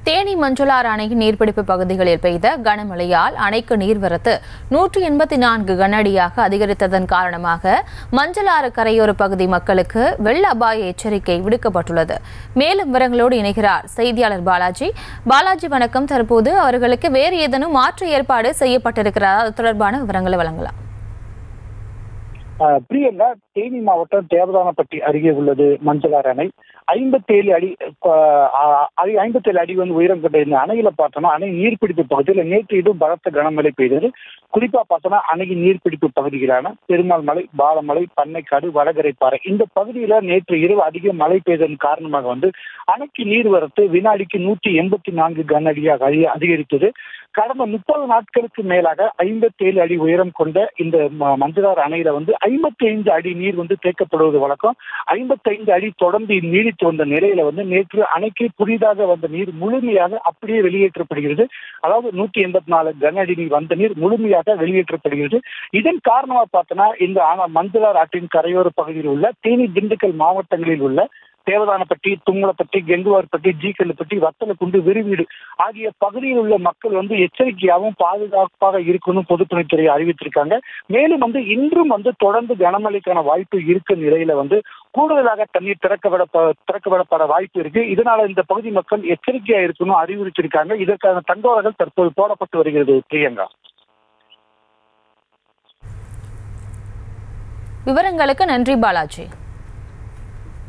தேனி மஞ்சுளாறு அணையின் நீர்பிடிப்பு பகுதிகளில் பெய்த கனமழையால் அணைக்கு நீர்வரத்து நூற்றி எண்பத்தி நான்கு கனஅடியாக அதிகரித்ததன் காரணமாக மஞ்சளாறு கரையோர பகுதி மக்களுக்கு வெள்ள அபாய எச்சரிக்கை விடுக்கப்பட்டுள்ளது மேலும் விவரங்களோடு இணைகிறார் செய்தியாளர் பாலாஜி பாலாஜி வணக்கம் தற்போது அவர்களுக்கு வேறு ஏதேனும் மாற்று ஏற்பாடு செய்யப்பட்டிருக்கிறதா அது தொடர்பான விவரங்களை வழங்கலாம் ஆஹ் பிரியங்கா தேனி மாவட்டம் தேவதானப்பட்டி அருகே உள்ளது மஞ்சளாறு அணை ஐம்பத்தேழு அடி ஐம்பத்தேழு அடி வந்து உயரம் கொண்ட இந்த அணையில பார்த்தோம்னா அணை நீர்பிடிப்பு பகுதியில் நேற்று இதுவும் பலத்த கனமழை பெய்தது குறிப்பா பார்த்தோம்னா அணையின் நீர்பிடிப்பு பகுதிகளான பெருமாள் மலை பாலமலை பண்ணைக்காடு வடகரைப்பாறை இந்த பகுதியில நேற்று இரவு அதிக மழை பெய்ததன் காரணமாக வந்து அணைக்கு நீர்வரத்து வினாடிக்கு நூற்றி எண்பத்தி நான்கு கன அடியாக அதி- அதிகரித்தது கடந்த முப்பது நாட்களுக்கு மேலாக ஐம்பத்தி ஏழு அடி உயரம் கொண்ட இந்த ம- மஞ்சளாறு அணையில வந்து ஐம்பத்தி ஐந்து அடி நீர் வந்து தேக்கப்படுவது வழக்கம் ஐம்பத்தி ஐந்து அடி தொடர்ந்து நீடித்து வந்த நிலையில வந்து நேற்று அணைக்கு புதிதாக வந்த நீர் முழுமையாக அப்படியே வெளியேற்றப்படுகிறது அதாவது நூத்தி எண்பத்தி நாலு கன அடி நீர் வந்த நீர் முழுமையாக வெளியேற்றப்படுகிறது இதன் காரணமா பார்த்தோன்னா இந்த ஆனா- மஞ்சளாறு ஆற்றின் கரையோர பகுதியில் உள்ள தேனி திண்டுக்கல் மாவட்டங்களில் உள்ள தேவதானப்பட்டி துங்கலப்பட்டி கெங்குவார்பட்டி ஜீக்கல்லுப்பட்டி வத்தலக்குண்டு விரிவீடு ஆகிய பகுதியில் உள்ள மக்கள் வந்து எச்சரிக்கையாகவும் பாதுகாப்பாக இருக்கணும் பொதுப்பணித்துறை அறிவித்திருக்காங்க மேலும் வந்து இன்றும் வந்து தொடர்ந்து கனமழைக்கான வாய்ப்பு இருக்க நிலையில வந்து கூடுதலாக தண்ணீர் திறக்கப்பட திறக்கப்படப்பட வாய்ப்பு இருக்கு இதனால இந்த பகுதி மக்கள் எச்சரிக்கையா இருக்கணும் அறிவுறுத்திருக்காங்க இதற்கான தண்டோரங்கள் தற்போது போடப்பட்டு வருகிறது பிரியங்கா விவரங்களுக்கு நன்றி பாலாஜி